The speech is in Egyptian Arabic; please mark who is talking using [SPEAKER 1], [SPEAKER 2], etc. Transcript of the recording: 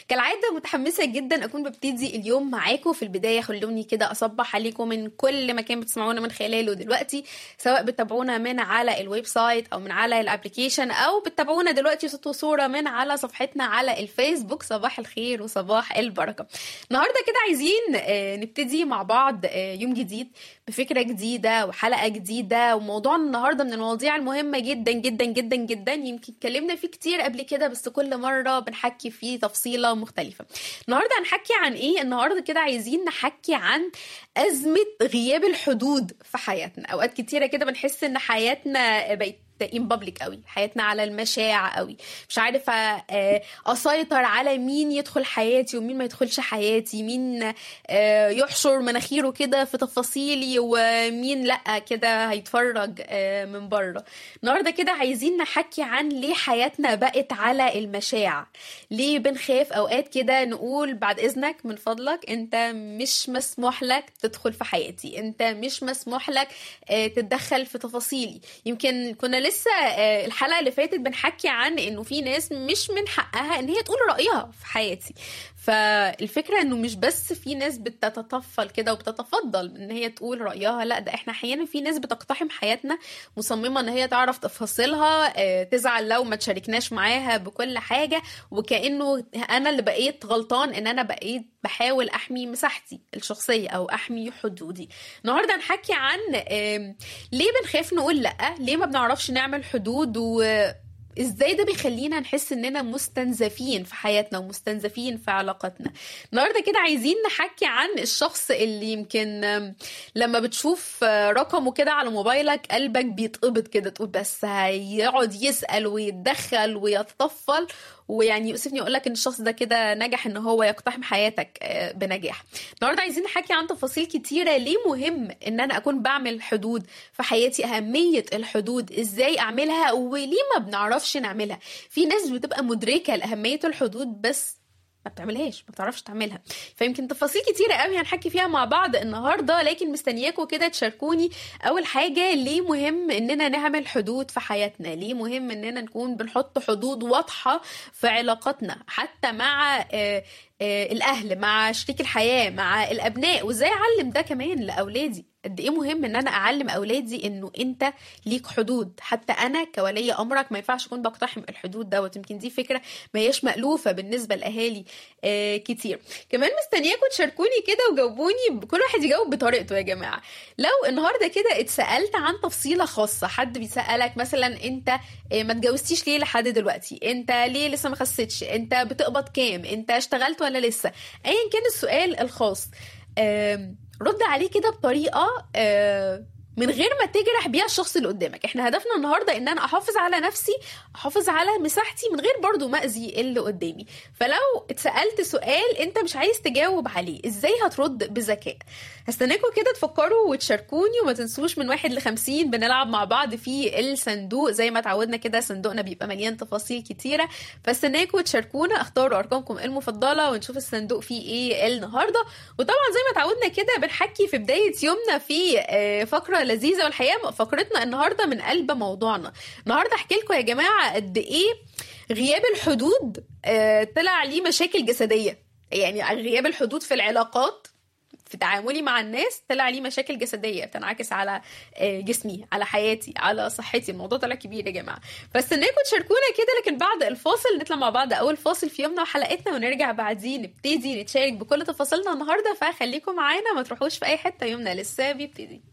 [SPEAKER 1] كالعاده متحمسه جدا اكون ببتدي اليوم معاكم في البدايه خلوني كده اصبح عليكم من كل مكان بتسمعونا من خلاله دلوقتي سواء بتتابعونا من على الويب سايت او من على الابلكيشن او بتتابعونا دلوقتي صوت وصوره من على صفحتنا على الفيسبوك صباح الخير وصباح البركه النهارده كده عايزين آه، نبتدي مع بعض آه، يوم جديد بفكره جديده وحلقه جديده وموضوعنا النهارده من المواضيع المهمه جدا جدا جدا جدا يمكن اتكلمنا فيه كتير قبل كده بس كل مره بنحكي فيه تفصيله مختلفه النهارده هنحكي عن ايه النهارده كده عايزين نحكي عن ازمه غياب الحدود في حياتنا اوقات كتيره كده بنحس ان حياتنا بقت ان بابليك قوي حياتنا على المشاع قوي مش عارفه آه، اسيطر على مين يدخل حياتي ومين ما يدخلش حياتي مين آه، يحشر مناخيره كده في تفاصيلي ومين لا كده هيتفرج آه، من بره النهارده كده عايزين نحكي عن ليه حياتنا بقت على المشاع ليه بنخاف اوقات كده نقول بعد اذنك من فضلك انت مش مسموح لك تدخل في حياتي انت مش مسموح لك آه، تتدخل في تفاصيلي يمكن كنا لسه آه، الحلقه اللي فاتت بنحكي عن انه في ناس مش من حقها ان هي تقول رايها في حياتي فالفكره انه مش بس في ناس بتتطفل كده وبتتفضل ان هي تقول رايها لا ده احنا احيانا في ناس بتقتحم حياتنا مصممه ان هي تعرف تفاصيلها آه، تزعل لو ما تشاركناش معاها بكل حاجه وكانه انا اللي بقيت غلطان ان انا بقيت بحاول احمي مساحتي الشخصيه او احمي حدودي النهارده هنحكي عن آم، ليه بنخاف نقول لا ليه ما بنعرفش نعمل حدود و ازاي ده بيخلينا نحس اننا مستنزفين في حياتنا ومستنزفين في علاقاتنا النهارده كده عايزين نحكي عن الشخص اللي يمكن آم، لما بتشوف آه، رقمه كده على موبايلك قلبك بيتقبض كده تقول بس هيقعد يسأل ويتدخل ويتطفل ويعني يؤسفني اقول لك ان الشخص ده كده نجح ان هو يقتحم حياتك آه، بنجاح النهارده عايزين نحكي عن تفاصيل كتيره ليه مهم ان انا اكون بعمل حدود في حياتي اهميه الحدود ازاي اعملها وليه ما بنعرفش نعملها في ناس بتبقى مدركه لاهميه الحدود بس ما بتعملهاش ما بتعرفش تعملها فيمكن تفاصيل كتيره قوي هنحكي فيها مع بعض النهارده لكن مستنياكم كده تشاركوني اول حاجه ليه مهم اننا نعمل حدود في حياتنا ليه مهم اننا نكون بنحط حدود واضحه في علاقاتنا حتى مع آه، آه، الاهل مع شريك الحياه مع الابناء وازاي اعلم ده كمان لاولادي قد ايه مهم ان انا اعلم اولادي انه انت ليك حدود حتى انا كولي امرك ما ينفعش اكون بقتحم الحدود دوت يمكن دي فكره ما هياش مالوفه بالنسبه لاهالي آه كتير كمان مستنياكم تشاركوني كده وجاوبوني كل واحد يجاوب بطريقته يا جماعه لو النهارده كده اتسالت عن تفصيله خاصه حد بيسالك مثلا انت آه، ما اتجوزتيش ليه لحد دلوقتي انت ليه لسه ما خسيتش انت بتقبض كام انت اشتغلت ولا لسه ايا كان السؤال الخاص آم، رد عليه كده بطريقه آه، من غير ما تجرح بيها الشخص اللي قدامك احنا هدفنا النهارده ان انا احافظ على نفسي احافظ على مساحتي من غير برضو ما اذي اللي قدامي فلو اتسالت سؤال انت مش عايز تجاوب عليه ازاي هترد بذكاء هستناكم كده تفكروا وتشاركوني وما تنسوش من واحد لخمسين بنلعب مع بعض في الصندوق زي ما اتعودنا كده صندوقنا بيبقى مليان تفاصيل كتيره فاستناكم تشاركونا اختاروا ارقامكم المفضله ونشوف الصندوق فيه ايه النهارده وطبعا زي ما اتعودنا كده بنحكي في بدايه يومنا في آه، فقره لذيذه والحقيقه فقرتنا النهارده من قلب موضوعنا النهارده احكي لكم يا جماعه قد ايه غياب الحدود آه، طلع ليه مشاكل جسديه يعني غياب الحدود في العلاقات في تعاملي مع الناس طلع لي مشاكل جسديه بتنعكس على آه، جسمي على حياتي على صحتي الموضوع طلع كبير يا جماعه فاستناكم تشاركونا كده لكن بعد الفاصل نطلع مع بعض اول فاصل في يومنا وحلقتنا ونرجع بعديه نبتدي نتشارك بكل تفاصيلنا النهارده فخليكم معانا ما تروحوش في اي حته يومنا لسه بيبتدي